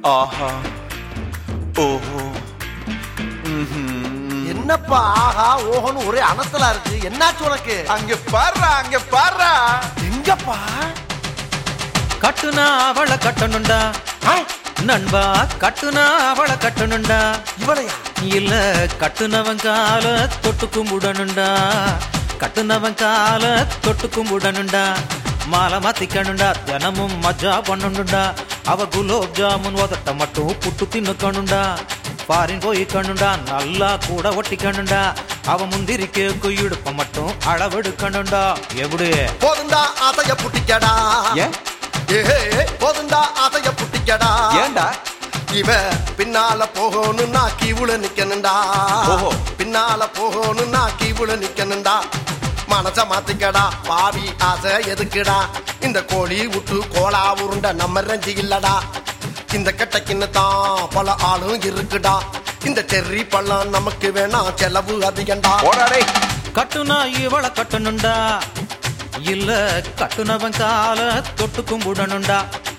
ஆஹா ஓஹோ ம்ஹும். என்னப்பா ஆஹா ஓஹோன்னு ஒரே அனத்தலா இருக்கு என்னாச்சு உனக்கு அங்க பாருடா அங்க பாருடா எங்கப்பா கட்டுனா அவளை கட்டணுண்டா ஆ, நண்பா கட்டுனா அவளை கட்டணுண்டா இவளையா இல்ல கட்டுனவன் கால தொட்டு கும்பிடணுண்டா கட்டுனவன் கால தொட்டு கும்பிடணுண்டா மாலை மாத்திக்கணுண்டா தினமும் மஜா பண்ணணுண்டா அவ குலோப் ஜாமுன் உதட்ட மட்டும் புட்டு தின்னுக்கணுண்டா பாரின் போய்க்கணுண்டா நல்லா கூட ஒட்டிக்கணுண்டா அவ முந்திரி கேக்கு இடுப்ப மட்டும் அளவெடுக்கணுண்டா எப்படி போதுண்டா ஆசைய புட்டிக்கடா ஏன் ஏஹே போதுண்டா ஆசைய புட்டிக்கடா ஏன்டா இவ பின்னால போகணும்னா கீவுல நிக்கணும்டா ஓஹோ. பின்னால போகணும்னா கீவுல நிக்கணும்டா மனச மாத்திக்கடா பாவி ஆசை எதுக்குடா இந்த கோழி விட்டு கோலா உருண்ட நம்ம ரஞ்சி இல்லடா இந்த கட்டைக்குன்னு தான் பல ஆளும் இருக்குடா இந்த செர்ரி பழம் நமக்கு வேணாம் செலவு அதிகண்டா போடாடே கட்டுனா இவளை கட்டணுண்டா இல்ல கட்டுனவன் கால தொட்டு கும்பிடணுண்டா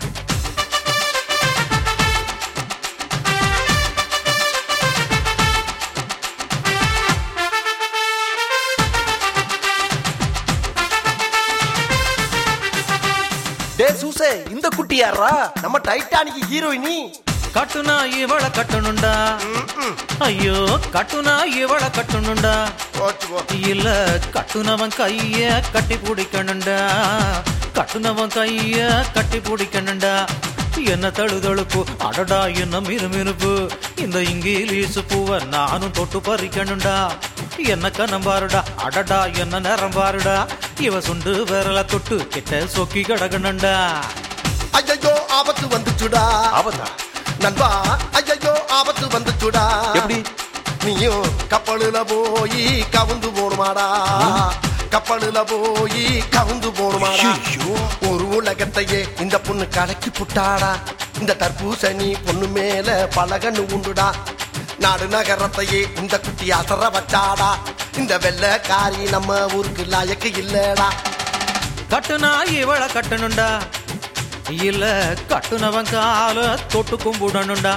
டே சூசே இந்த குட்டி யாரா நம்ம டைட்டானிக் ஹீரோயினி கட்டுனா இவளை கட்டணுண்டா ஐயோ கட்டுனா இவளை கட்டணுண்டா போச்சு போ இல்ல கட்டுனவன் கைய கட்டி பிடிக்கணுண்டா கட்டுனவன் கைய கட்டி பிடிக்கணுண்டா என்ன தழுதழுப்பு அடடா என்ன மிருமிருப்பு இந்த இங்கிலீஷ் பூவை நானும் தொட்டு பறிக்கணுண்டா என்ன கண்ணம் பாருடா அடடா என்ன நேரம் பாருடா இவ சுண்டு விரல தொட்டு கிட்ட சொக்கி கிடக்கணுண்டா ஐயோ ஆபத்து வந்துச்சுடா ஆபத்தா நண்பா ஐயோ ஆபத்து வந்துச்சுடா எப்படி நீயும் கப்பலுல போய் கவுந்து போடுமாடா கப்பலுல போய் கவுந்து போடுமாடா ஒரு உலகத்தையே இந்த பொண்ணு கலக்கி புட்டாடா இந்த தர்பூசணி பொண்ணு மேல பலகன்னு உண்டுடா நாடு நகரத்தையே இந்த குட்டி அசர வச்சாடா இந்த வெள்ளக்காரி நம்ம ஊருக்கு லாயக்கு இல்லடா கட்டுனா இவளை கட்டணுண்டா இல்ல கட்டுனவன் கால தொட்டு கும்பிடணுண்டா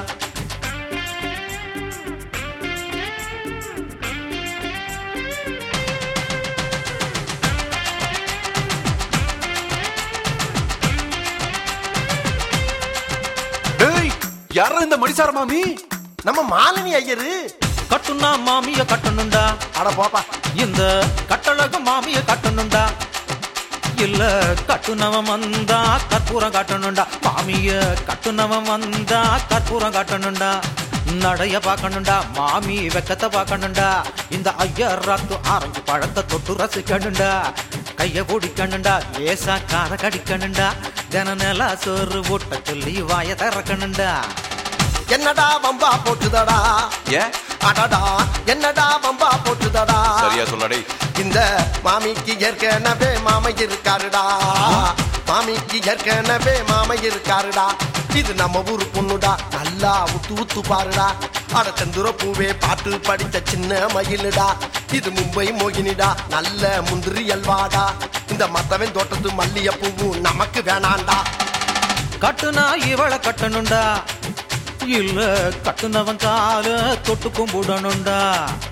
டேய் யாரா இந்த மடிசார மாமி நம்ம மாலினி ஐயரு கட்டுனா மாமிய கட்டணுண்டா அட போப்பா இந்த கட்டழக மாமிய கட்டணுண்டா இல்ல கட்டுனவன் வந்தா கற்பூரம் காட்டணுண்டா மாமிய கட்டுனவன் வந்தா கற்பூரம் காட்டணுண்டா நடைய பார்க்கணுண்டா மாமி வெக்கத்தை பார்க்கணுண்டா இந்த ஐயராத்து ஆரஞ்சு பழத்தை தொட்டு ரசிக்கணுண்டா கைய பிடிக்கணுண்டா லேசா கார கடிக்கணுண்டா தின நில சோறு ஊட்ட சொல்லி வாய திறக்கணுண்டா என்னடா வம்பா போட்டுதடா ஏன் அடடா என்னடா வம்பா போட்டுதடா சரியா சொல்லடே இந்த மாமிக்கு ஏற்கனவே மாமை இருக்காருடா மாமிக்கு ஏற்கனவே மாமை இருக்காருடா இது நம்ம ஊரு பொண்ணுடா நல்லா உத்து உத்து பாருடா அட செந்துர பூவே பாட்டு படித்த சின்ன மயிலுடா இது மும்பை மோகினிடா நல்ல முந்திரி அல்வாடா இந்த மத்தவன் தோட்டத்து மல்லிய பூவும் நமக்கு வேணாண்டா கட்டுனா இவளை கட்டணுண்டா இல்ல கட்டுனவன் கால தொட்டு கும்பிடணுண்டா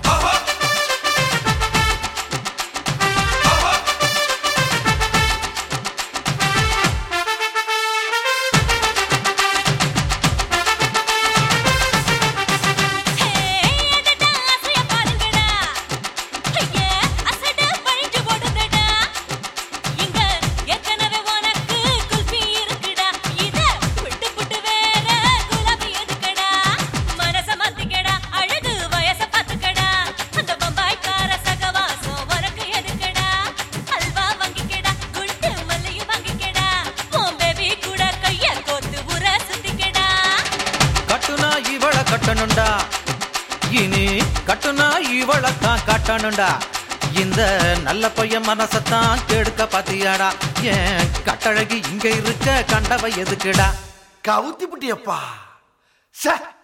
அடடா அசைய பாருங்கடா ஐயே அசட பழிஞ்சு போடுதடா இங்க ஏற்கனவே உனக்கு குல்பி இருக்குடா இத விட்டு புட்டு வேற குலாபி எதுக்கடா மனச மாத்திக்கடா அழகு வயச பாத்துக்கடா அந்த பம்பாய்க்கார சகவாசம் உனக்கு எதுக்கடா அல்வா வாங்கிக்கடா குண்டு மல்லியும் வாங்கிக்கடா உன் பேபி கூட கைய கோத்து உர சுத்திக்கடா கட்டுனா இவளை கட்டணுண்டா இனி கட்டுனா இவளை தான் கட்டணுண்டா இந்த நல்ல பையன் மனசத்தான் கெடுக்க பாத்தியாடா ஏன் கட்டழகி இங்க இருக்க கண்டவ எதுக்குடா கவுத்தி புட்டியப்பா சே